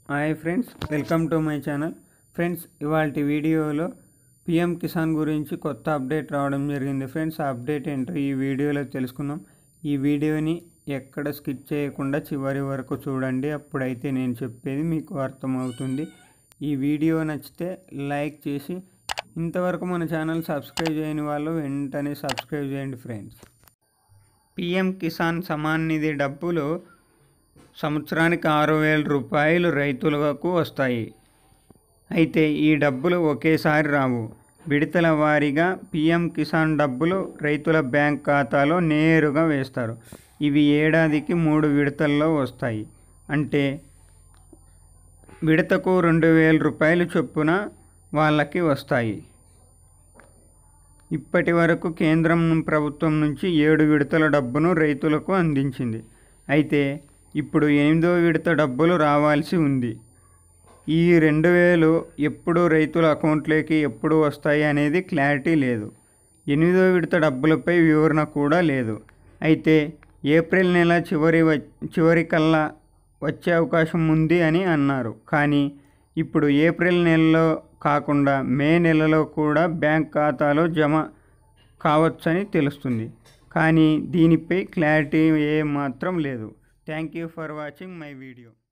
hi friends welcome to my channel friends ఇవాళ వీడియోలో PM Kisan గురించి కొత్త అప్డేట్ రావడం జరిగింది ఫ్రెండ్స్ ఆ అప్డేట్ ఏంటో ఈ వీడియోలో తెలుసుకుందాం ఈ వీడియోని ఎక్కడ స్కిప్ చేయకుండా చివరి వరకు చూడండి అప్పుడైతే నేను చెప్పేది మీకు అర్థమవుతుంది ఈ వీడియో నచ్చితే లైక్ చేసి ఇంతవరకు మన ఛానల్ సబ్స్క్రైబ్ చేయని వాళ్ళు వెంటనే సబ్స్క్రైబ్ చేయండి ఫ్రెండ్స్ పిఎం కిసాన్ సమాన్ నిధి డబ్బులు సంవత్సరానికి ఆరు వేల రూపాయలు రైతులకు వస్తాయి అయితే ఈ డబ్బులు ఒకేసారి రావు విడతల వారీగా పిఎం కిసాన్ డబ్బులు రైతుల బ్యాంక్ ఖాతాలో నేరుగా వేస్తారు ఇవి ఏడాదికి మూడు విడతల్లో వస్తాయి అంటే విడతకు రెండు వేల రూపాయలు చొప్పున వాళ్ళకి వస్తాయి ఇప్పటి వరకు కేంద్రం ప్రభుత్వం నుంచి ఏడు విడతల డబ్బును రైతులకు అందించింది అయితే ఇప్పుడు ఎనిమిదో విడత డబ్బులు రావాల్సి ఉంది ఈ రెండు వేలు ఎప్పుడు రైతుల అకౌంట్లోకి ఎప్పుడు వస్తాయి అనేది క్లారిటీ లేదు ఎనిమిదో విడత డబ్బులపై వివరణ కూడా లేదు అయితే ఏప్రిల్ నెల చివరి వ చివరికల్లా వచ్చే అవకాశం ఉంది అని అన్నారు కానీ ఇప్పుడు ఏప్రిల్ నెలలో కాకుండా మే నెలలో కూడా బ్యాంక్ ఖాతాలో జమ కావచ్చని తెలుస్తుంది కానీ దీనిపై క్లారిటీ ఏ మాత్రం లేదు thank you for watching my video